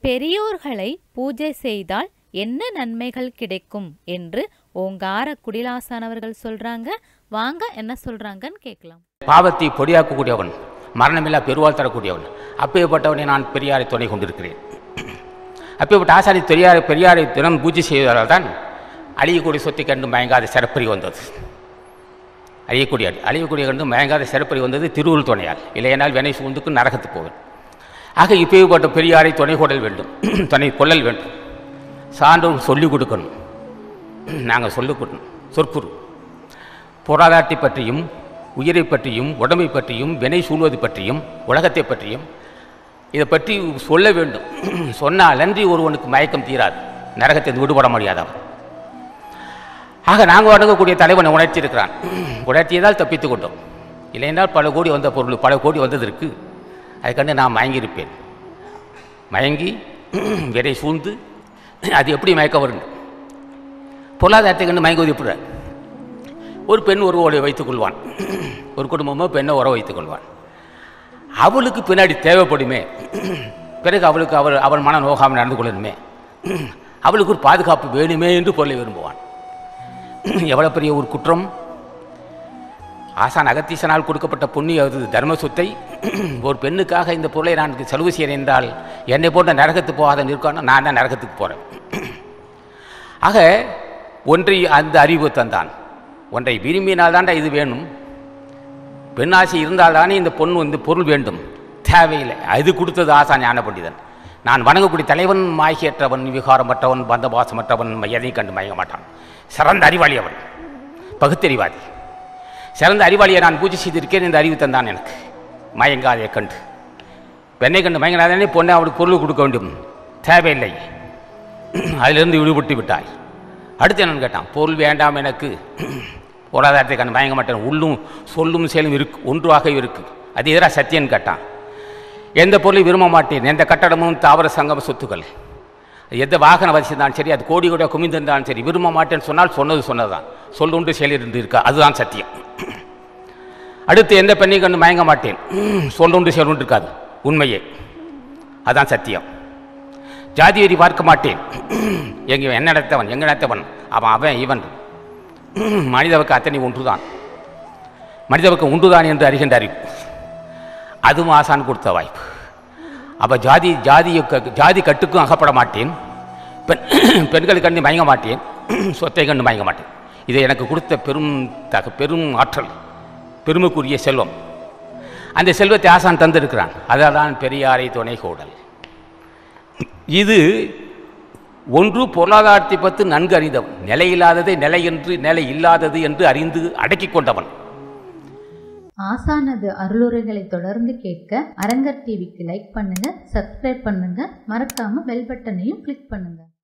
பெரியோர்களை பூஜை செய்தால் என்ன நன்மைகள் கிடைக்கும் என்று ஓங்கார குடிலாசானவர்கள் சொல்றாங்க வாங்க என்ன சொல்றாங்கன்னு கேட்கலாம் பாவத்தை பொடியாக்கக்கூடியவன் மரணமில்லா பெருவாள் தரக்கூடியவன் அப்பேற்பட்டவனை நான் பெரியாரை துணை கொண்டிருக்கிறேன் அப்பேற்பட்ட ஆசாரி பெரியாரை பெரியாரை தினம் பூஜை செய்வதால் தான் அழியக்கூடிய சொத்தை கண்டு மயங்காத சிறப்பறி வந்தது அழியக்கூடிய அழியக்கூடிய கண்டு மயங்காத சிறப்பறி வந்தது திருவுள் துணையால் இல்லையென்றால் வினை சூழ்ந்துக்கு நரகத்துக்கு போவேன் ஆக இப்பேற்பட்ட பெரியாரை துணை கொள்ளல் வேண்டும் துணை கொள்ளல் வேண்டும் சான்றோர் சொல்லிக் கொடுக்கணும் நாங்கள் சொல்லிக் கொடுக்கணும் சொற்புறு பொருளாதாரத்தை பற்றியும் உயிரை பற்றியும் உடம்பை பற்றியும் வினை சூழ்வது பற்றியும் உலகத்தை பற்றியும் இதை பற்றி சொல்ல வேண்டும் சொன்னால் அன்றி ஒருவனுக்கு மயக்கம் தீராது நரகத்தை விடுபட முடியாது அவன் ஆக நாங்கள் வணங்கக்கூடிய தலைவனை உணர்த்தியிருக்கிறான் உணர்த்தியதால் தப்பித்து கொண்டோம் இல்லையென்றால் பல கோடி வந்த பொருள் பல கோடி வந்ததற்கு அதை கண்டு நான் மயங்கியிருப்பேன் மயங்கி விரை சூழ்ந்து அது எப்படி மயக்க வரும் பொருளாதாரத்தை கண்டு மயங்குவது எப்படி ஒரு பெண் ஒரு உறவை வைத்துக் கொள்வான் ஒரு குடும்பமோ பெண்ணை உறவு வைத்துக் கொள்வான் அவளுக்கு பின்னாடி தேவைப்படுமே பிறகு அவளுக்கு அவள் அவள் மன நோகாமல் நடந்து கொள்ளணுமே அவளுக்கு ஒரு பாதுகாப்பு வேணுமே என்று பொருளை விரும்புவான் எவ்வளோ பெரிய ஒரு குற்றம் ஆசான் அகத்தீசனால் கொடுக்கப்பட்ட புண்ணிய அது தர்ம சொத்தை ஒரு பெண்ணுக்காக இந்த பொருளை நான் செலவு செய்கிறேன் என்றால் என்னை போன்ற நரகத்துக்கு போகாத நிற்கணும் நான் தான் நரகத்துக்கு போகிறேன் ஆக ஒன்றை அந்த அறிவு தந்தான் ஒன்றை விரும்பினால் தாண்டா இது வேணும் பெண்ணாசை இருந்தால் தானே இந்த பொண்ணு இந்த பொருள் வேண்டும் தேவையில்லை அது கொடுத்தது ஆசா ஞான பண்டிதன் நான் வணங்கக்கூடிய தலைவன் மாய்கியற்றவன் விகாரமற்றவன் பந்தபாசமற்றவன் எதையும் கண்டு மயங்க மாட்டான் சிறந்த அறிவாளி அவன் பகுத்தறிவாதி சிறந்த அறிவாளியை நான் பூஜை செய்திருக்கேன் இந்த அறிவு தந்தான் எனக்கு மயங்காதே கண்டு பெண்ணை கண்டு மயங்கினாதானே பொண்ணை அவளுக்கு பொருள் கொடுக்க வேண்டும் தேவையில்லை அதிலிருந்து விடுபட்டு விட்டாய் அடுத்து என்னன்னு கேட்டான் பொருள் வேண்டாம் எனக்கு பொருளாதாரத்தை கண்டு மயங்க மாட்டேன் உள்ளும் சொல்லும் செயலும் இருக்கு ஒன்றாக இருக்கு அது எதிராக சத்தியன்னு கேட்டான் எந்த பொருளையும் விரும்ப மாட்டேன் எந்த கட்டடமும் தாவர சங்கம சொத்துக்கள் எந்த வாகன வசிந்தாலும் சரி அது கோடி கோடியாக குமிந்திருந்தாலும் சரி விரும்ப மாட்டேன்னு சொன்னால் சொன்னது சொன்னதுதான் சொல்லுண்டு செயலிருந்து இருக்கா அதுதான் சத்தியம் அடுத்து எந்த பெண்ணையும் கண்டு மயங்க மாட்டேன் சொல்லுண்டு செயலுண்டு இருக்காது உண்மையே அதான் சத்தியம் ஜாதி வெறி பார்க்க மாட்டேன் எங்க என்ன நடத்தவன் எங்க நடத்தவன் அவன் அவன் இவன் மனிதவுக்கு அத்தனை ஒன்றுதான் மனிதவுக்கு உண்டுதான் என்று அறிகின்ற அறிவு அதுவும் ஆசான் கொடுத்த வாய்ப்பு அப்போ ஜாதி ஜாதி ஜாதி கட்டுக்கும் அகப்பட மாட்டேன் பெண் பெண்களை கண்டு மயங்க மாட்டேன் சொத்தை கண்டு மயங்க மாட்டேன் இதை எனக்கு கொடுத்த பெரும் தக பெரும் ஆற்றல் பெருமைக்குரிய செல்வம் அந்த செல்வத்தை ஆசான் தந்திருக்கிறான் அதான் பெரியாரை துணை கோடல் இது ஒன்று பொருளாதாரத்தை பற்றி நன்கு அறிந்தவன் நிலையில்லாததை நிலை என்று நிலை இல்லாதது என்று அறிந்து அடக்கிக் கொண்டவன் ஆசானது அருளுரைகளை தொடர்ந்து கேட்க அரங்கர் டிவிக்கு லைக் பண்ணுங்க சப்ஸ்கிரைப் பண்ணுங்க மறக்காம பெல் பட்டனையும் கிளிக் பண்ணுங்க